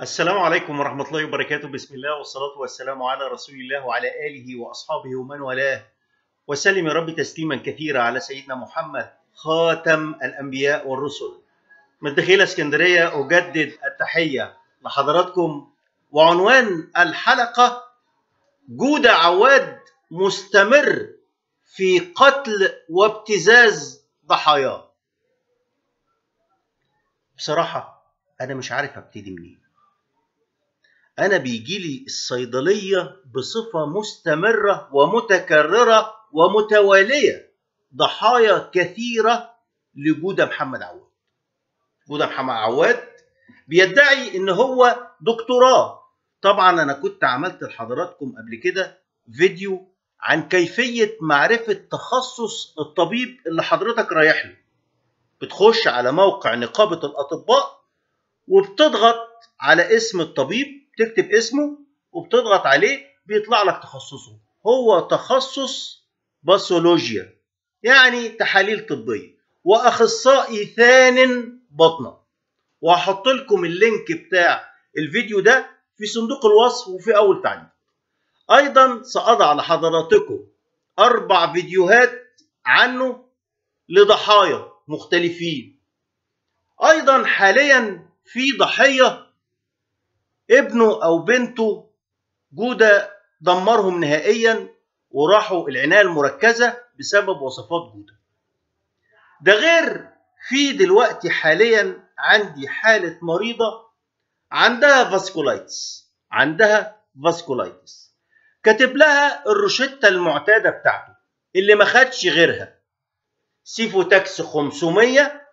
السلام عليكم ورحمة الله وبركاته بسم الله والصلاة والسلام على رسول الله وعلى آله وأصحابه ومن والاه وسلم يا رب تسليما كثيرا على سيدنا محمد خاتم الأنبياء والرسل من دخيل اسكندرية أجدد التحية لحضراتكم وعنوان الحلقة جودة عواد مستمر في قتل وابتزاز ضحاياه بصراحة أنا مش عارف أبتدي منين أنا بيجي لي الصيدلية بصفة مستمرة ومتكررة ومتوالية ضحايا كثيرة لجودة محمد عواد جودة محمد عواد بيدعي إن هو دكتوراه طبعا أنا كنت عملت لحضراتكم قبل كده فيديو عن كيفية معرفة تخصص الطبيب اللي حضرتك رايح له بتخش على موقع نقابة الأطباء وبتضغط على اسم الطبيب تكتب اسمه وبتضغط عليه بيطلع لك تخصصه هو تخصص باثولوجيا يعني تحاليل طبية وأخصائي ثان بطنة وهحط لكم اللينك بتاع الفيديو ده في صندوق الوصف وفي أول تعليق أيضا سأضع لحضراتكم أربع فيديوهات عنه لضحايا مختلفين أيضا حاليا في ضحية ابنه أو بنته جودة دمرهم نهائيا وراحوا العناية المركزة بسبب وصفات جودة ده غير في دلوقتي حاليا عندي حالة مريضة عندها فاسكولايتس عندها فاسكولايتس كاتب لها الروشتة المعتادة بتاعته اللي ما خدش غيرها سيفوتاكس 500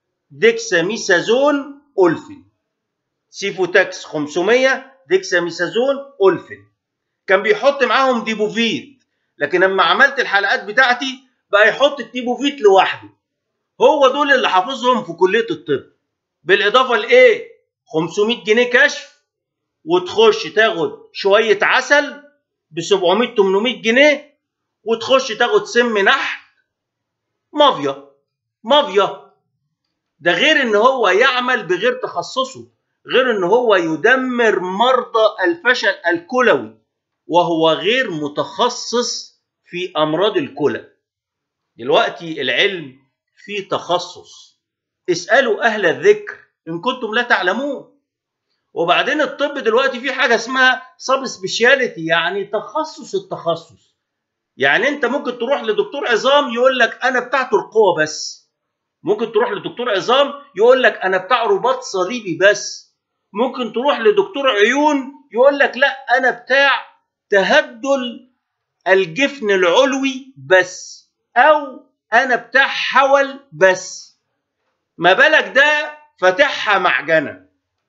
ديكساميثازون أولفين سيفوتاكس 500 ديكساميثازون أولفين كان بيحط معاهم ديبوفيت لكن لما عملت الحلقات بتاعتي بقى يحط الديبوفيت لوحده هو دول اللي حافظهم في كلية الطب بالإضافة لإيه 500 جنيه كشف وتخش تاخد شوية عسل ب 700 800 جنيه وتخش تاخد سم نحل مافيا مافيا ده غير ان هو يعمل بغير تخصصه غير ان هو يدمر مرضى الفشل الكلوي وهو غير متخصص في امراض الكلى دلوقتي العلم فيه تخصص اسالوا اهل الذكر ان كنتم لا تعلمون وبعدين الطب دلوقتي في حاجه اسمها سب سبيشاليتي يعني تخصص التخصص يعني انت ممكن تروح لدكتور عظام يقول لك انا بتاع ترقوه بس ممكن تروح لدكتور عظام يقول لك انا بتاع رباط صليبي بس ممكن تروح لدكتور عيون يقول لك لا انا بتاع تهدل الجفن العلوي بس او انا بتاع حول بس ما بالك ده فاتحها معجنه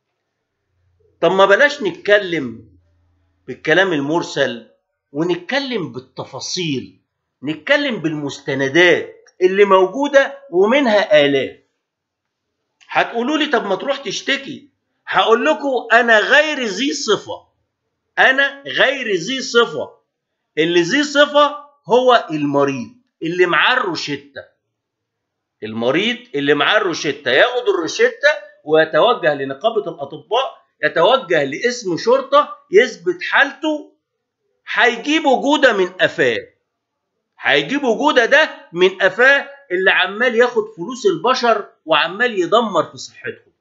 طب ما بلاش نتكلم بالكلام المرسل ونتكلم بالتفاصيل نتكلم بالمستندات اللي موجوده ومنها الاف هتقولوا لي طب ما تروح تشتكي هقول لكم انا غير ذي صفه انا غير ذي صفه اللي ذي صفه هو المريض اللي معاه الروشته المريض اللي معاه الروشته ياخد الروشته ويتوجه لنقابه الاطباء يتوجه لاسم شرطه يثبت حالته هيجيبوا جوده من قفاه هيجيبوا جوده ده من قفاه اللي عمال ياخد فلوس البشر وعمال يدمر في صحتهم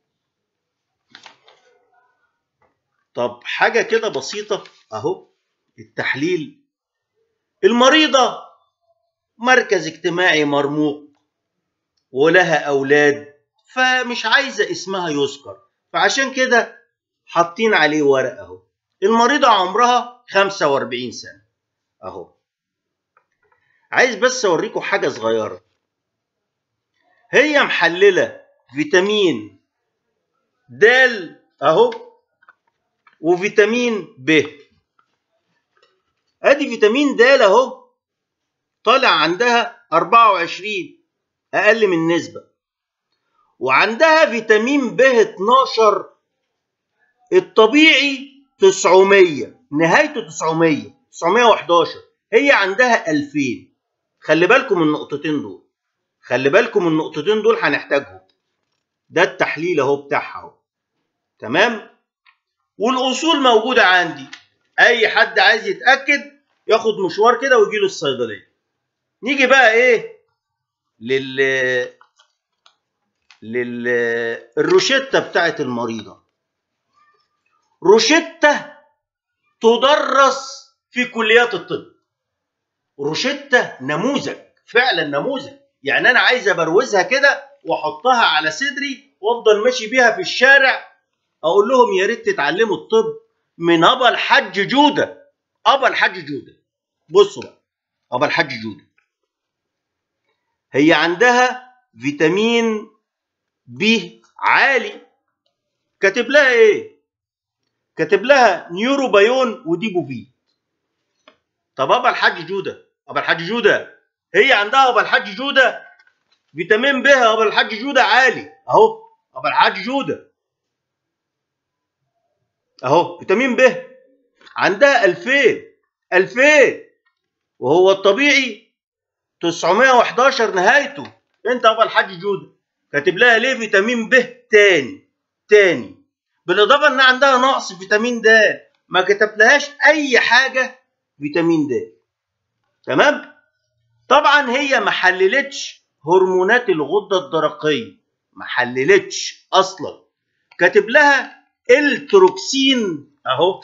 طب حاجه كده بسيطه اهو التحليل المريضه مركز اجتماعي مرموق ولها اولاد فمش عايزه اسمها يذكر فعشان كده حاطين عليه ورق اهو المريضه عمرها 45 سنه اهو عايز بس اوريكم حاجه صغيره هي محلله فيتامين د اهو وفيتامين ب ادي فيتامين د اهو طالع عندها 24 اقل من نسبه وعندها فيتامين ب 12 الطبيعي 900 نهايته 900 911 هي عندها 2000 خلي بالكم من النقطتين دول خلي بالكم النقطتين دول هنحتاجهم ده التحليل اهو بتاعها اهو تمام والاصول موجوده عندي اي حد عايز يتاكد ياخد مشوار كده ويجي له الصيدليه نيجي بقى ايه لل لل الروشته بتاعت المريضه روشته تدرس في كليات الطب روشته نموذج فعلا نموذج يعني انا عايز ابروزها كده واحطها على صدري وافضل ماشي بيها في الشارع اقول لهم يا ريت تتعلموا الطب من ابا الحاج جوده ابا الحاج جوده بصوا بقى ابا الحاج جوده هي عندها فيتامين بي عالي كاتب لها ايه كاتب لها نيوروبايون وديبوفيت طب ابا الحاج جوده ابا الحاج جوده هي عندها ابا الحاج جوده فيتامين ب ابا الحاج جوده عالي اهو ابا الحاج جوده اهو فيتامين ب عندها 2000 2000 وهو الطبيعي 911 نهايته انت ابا الحاج جوده كاتب لها ليه فيتامين ب تاني تاني بالاضافه ان عندها نقص فيتامين د ما كتبلهاش اي حاجه فيتامين د تمام طبعا هي ما حللتش هرمونات الغده الدرقيه ما حللتش اصلا كاتب لها التروكسين اهو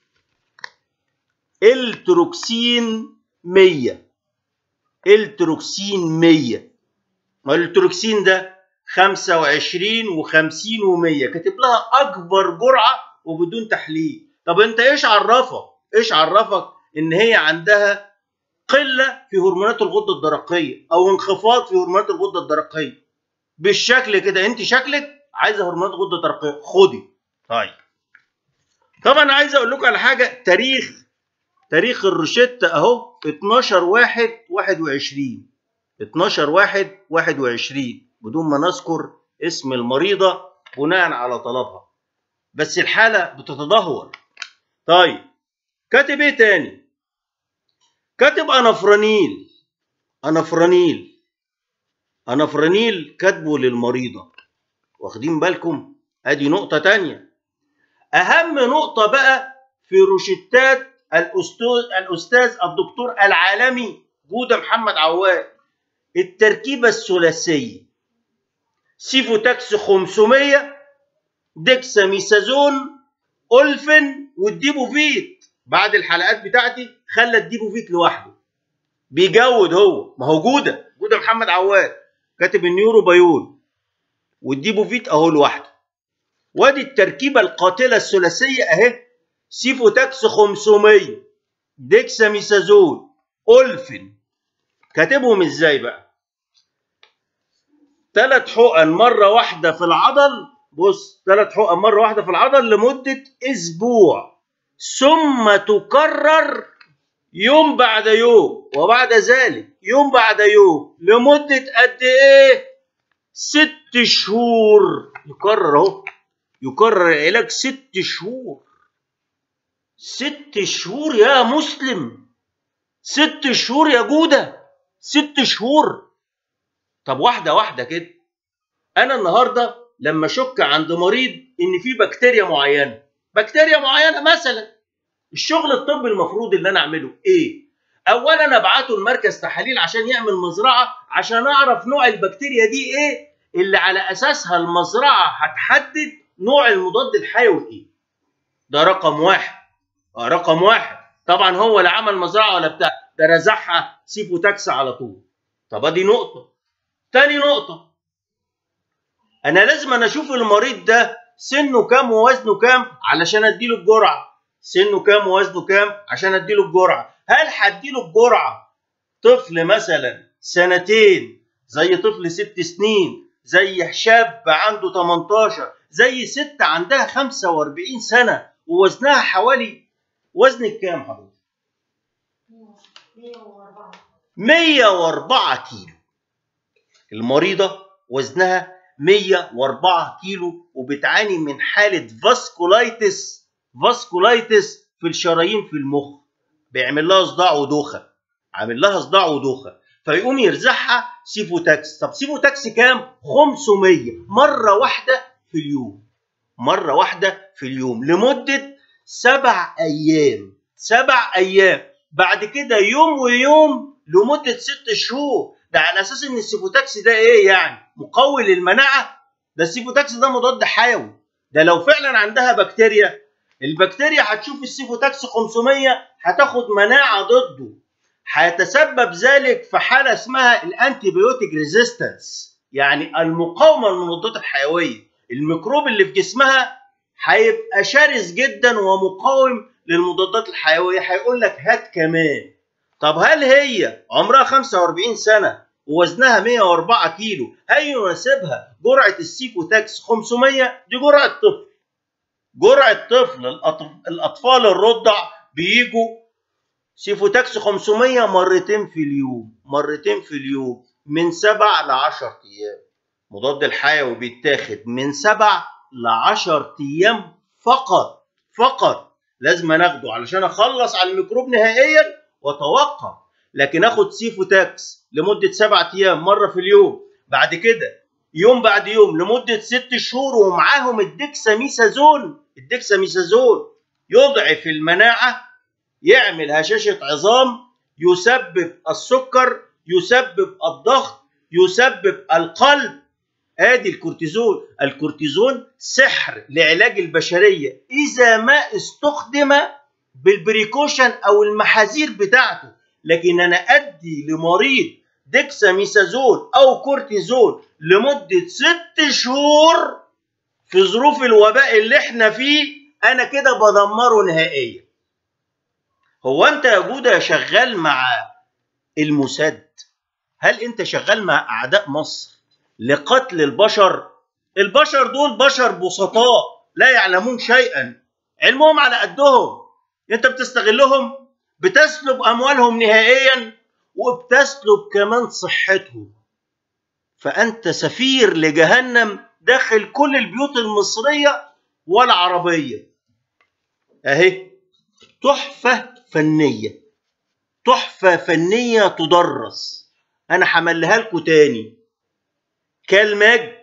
التروكسين 100 التروكسين 100 ما التروكسين ده 25 و50 و100 كاتب لها اكبر جرعه وبدون تحليل طب انت ايش عرفك ايش عرفك ان هي عندها قله في هرمونات الغده الدرقيه او انخفاض في هرمونات الغده الدرقيه بالشكل كده انت شكلك عايزه هرمونات غده درقيه خدي طيب طبعا عايز اقول لكم على حاجه تاريخ تاريخ الروشته اهو 12 1 21 12 1 21 بدون ما نذكر اسم المريضه بناء على طلبها بس الحاله بتتدهور طيب كاتب ايه تاني كاتب انافرانيل انافرانيل انافرانيل كاتبه للمريضه واخدين بالكم ادي نقطه تانية اهم نقطه بقى في روشتات الاستاذ الاستاذ الدكتور العالمي جوده محمد عواد التركيبه الثلاثيه سيفوتاكس 500 ديكساميثازون اولفن والديبوفيت بعد الحلقات بتاعتي خلى الديبوفيت لوحده بيجود هو ما هو جوده جوده محمد عواد كاتب النيورو بايون والديبوفيت اهو لوحده وادي التركيبه القاتله الثلاثيه اهي سيفوتاكس 500 ديكساميثازون اولفن كاتبهم ازاي بقى ثلاث حقن مره واحده في العضل بص ثلاث حقن مره واحده في العضل لمده اسبوع ثم تكرر يوم بعد يوم وبعد ذلك يوم بعد يوم لمده قد ايه ست شهور يكرر اهو يكرر العلاج ست شهور ست شهور يا مسلم ست شهور يا جودة ست شهور طب واحدة واحدة كده أنا النهاردة لما أشك عند مريض إن في بكتيريا معينة بكتيريا معينة مثلا الشغل الطبي المفروض اللي أنا أعمله إيه؟ أولا أبعته لمركز تحاليل عشان يعمل مزرعة عشان أعرف نوع البكتيريا دي إيه اللي على أساسها المزرعة هتحدد نوع المضاد الحيوي إيه ده رقم واحد رقم واحد طبعا هو لا عمل مزرعه ولا بتاع ده رزعها سيفو تاكس على طول طب ادي نقطه تاني نقطه انا لازم انا اشوف المريض ده سنه كام ووزنه كام علشان اديله الجرعه سنه كام ووزنه كام عشان اديله الجرعه هل هديله الجرعه طفل مثلا سنتين زي طفل ست سنين زي شاب عنده 18 زي ست عندها 45 سنه ووزنها حوالي وزنك كام حضرتك؟ 104 كيلو المريضة وزنها 104 كيلو وبتعاني من حالة فاسكولايتس فاسكولايتس في الشرايين في المخ بيعمل لها صداع ودوخة عامل لها صداع ودوخة فيقوم يرزعها سيفوتاكس طب سيفوتاكس كام؟ 500 مرة واحدة في اليوم مره واحده في اليوم لمده سبع ايام سبع ايام بعد كده يوم ويوم لمده ست شهور ده على اساس ان السيفوتاكس ده ايه يعني مقوي للمناعه ده السيفوتاكس ده مضاد حيوي ده لو فعلا عندها بكتيريا البكتيريا هتشوف السيفوتاكس 500 هتاخد مناعه ضده هيتسبب ذلك في حاله اسمها الانتيبيوتيك ريزيستنس يعني المقاومه للمضادات الحيويه الميكروب اللي في جسمها هيبقى شرس جدا ومقاوم للمضادات الحيويه هيقول لك هات كمان طب هل هي عمرها 45 سنه ووزنها 104 كيلو هل يناسبها جرعه السيفوتاكس 500 دي جرعه طفل جرعه طفل الاطفال الرضع بيجوا سيفوتاكس 500 مرتين في اليوم مرتين في اليوم من 7 ل 10 ايام مضاد الحيوي بيتاخد من 7 ل 10 ايام فقط فقط لازم ناخده علشان اخلص على الميكروب نهائيا واتوقف لكن اخد سيفوتاكس لمده 7 ايام مره في اليوم بعد كده يوم بعد يوم لمده 6 شهور ومعاهم الدكساميثازون الدكساميثازون يضعف المناعه يعمل هشاشه عظام يسبب السكر يسبب الضغط يسبب القلب ادي الكورتيزون الكورتيزون سحر لعلاج البشريه اذا ما استخدم بالبريكوشن او المحاذير بتاعته لكن انا ادي لمريض ديكساميثازون او كورتيزون لمده ست شهور في ظروف الوباء اللي احنا فيه انا كده بدمره نهائيا هو انت يا جوده شغال مع الموساد هل انت شغال مع اعداء مصر لقتل البشر البشر دول بشر بسطاء لا يعلمون شيئا علمهم على قدهم انت بتستغلهم بتسلب اموالهم نهائيا وبتسلب كمان صحتهم فانت سفير لجهنم داخل كل البيوت المصريه والعربيه اهي تحفه فنيه تحفه فنيه تدرس انا حملها لكم تاني كالماج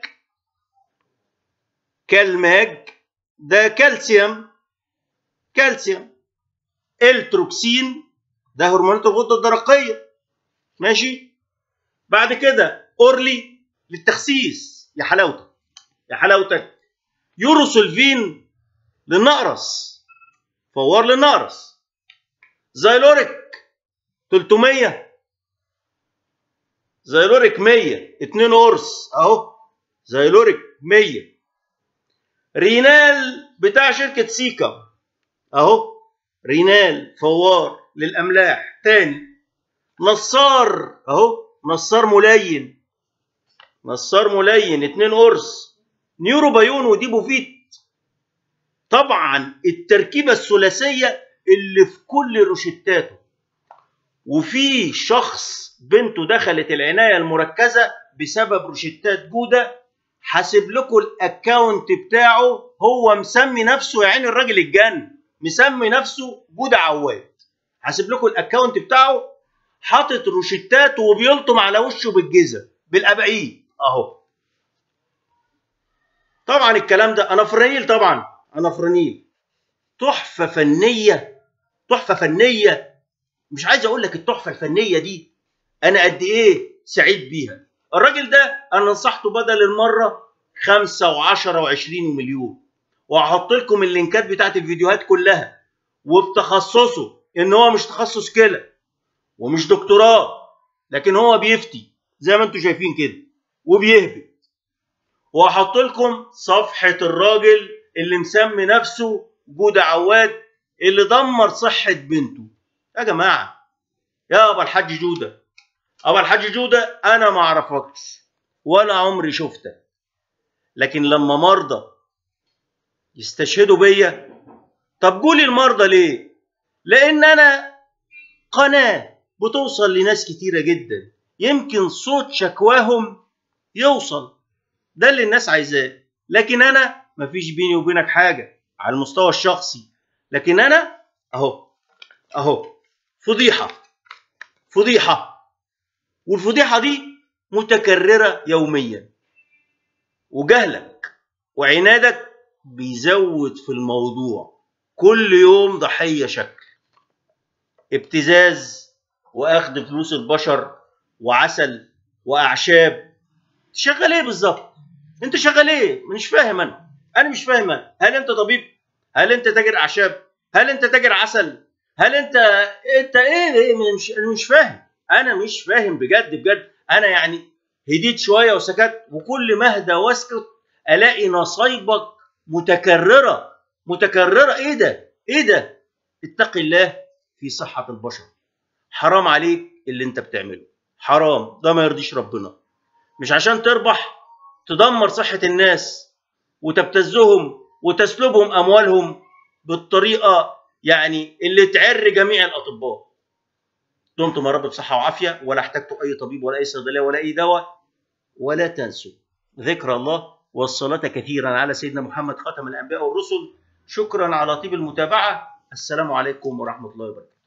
كالماج ده كالسيوم كالسيوم التروكسين ده هرمونات الغده الدرقيه ماشي بعد كده اورلي للتخسيس يا حلاوتك يا حلاوتك يوروسولفين للنقرس فوار للنقرس زايلوريك 300 زايلوريك 100 2 قرص اهو زايلوريك 100 رينال بتاع شركه سيكا اهو رينال فوار للاملاح تاني نصار اهو نصار ملين نصار ملين 2 قرص نيورو بايون وديبوفيت طبعا التركيبه الثلاثيه اللي في كل روشتاته وفي شخص بنته دخلت العنايه المركزه بسبب روشتات جوده حاسب لكم الاكونت بتاعه هو مسمي نفسه يا عين الراجل الجن مسمي نفسه جوده عواد حاسب لكم الاكونت بتاعه حاطط روشتات وبيلطم على وشه بالجزم بالابعيد اهو طبعا الكلام ده انافرانيل طبعا انافرانيل تحفه فنيه تحفه فنيه مش عايز اقول لك التحفه الفنيه دي انا قد ايه سعيد بيها الراجل ده انا نصحته بدل المره خمسة وعشرة وعشرين ومليون وهحط لكم اللينكات بتاعت الفيديوهات كلها وبتخصصه ان هو مش تخصص كلى ومش دكتوراه لكن هو بيفتي زي ما انتم شايفين كده وبيهبط وهحط لكم صفحة الراجل اللي مسمي نفسه جودة عواد اللي دمر صحة بنته يا جماعة يا أبا الحاج جودة أبا الحاج جودة أنا ما أعرفكش ولا عمري شفتك لكن لما مرضى يستشهدوا بيا طب قولي المرضى ليه؟ لأن أنا قناة بتوصل لناس كتيرة جدا يمكن صوت شكواهم يوصل ده اللي الناس عايزاه لكن انا مفيش بيني وبينك حاجه على المستوى الشخصي لكن انا اهو اهو فضيحه فضيحه والفضيحه دي متكرره يوميا وجهلك وعنادك بيزود في الموضوع كل يوم ضحيه شكل ابتزاز واخذ فلوس البشر وعسل واعشاب شغال ايه بالظبط انت شغال ايه مش فاهم انا انا مش فاهم أنا. هل انت طبيب هل انت تاجر اعشاب هل انت تاجر عسل هل انت انت ايه, إيه؟ مش انا مش فاهم انا مش فاهم بجد بجد انا يعني هديت شويه وسكت وكل ما اهدى واسكت الاقي نصايبك متكرره متكرره ايه ده ايه ده اتق الله في صحه البشر حرام عليك اللي انت بتعمله حرام ده ما يرضيش ربنا مش عشان تربح تدمر صحه الناس وتبتزهم وتسلبهم اموالهم بالطريقه يعني اللي تعر جميع الاطباء دمتم يا رب بصحه وعافيه ولا احتجتوا اي طبيب ولا اي صيدليه ولا اي دواء ولا تنسوا ذكر الله والصلاه كثيرا على سيدنا محمد خاتم الانبياء والرسل شكرا على طيب المتابعه السلام عليكم ورحمه الله وبركاته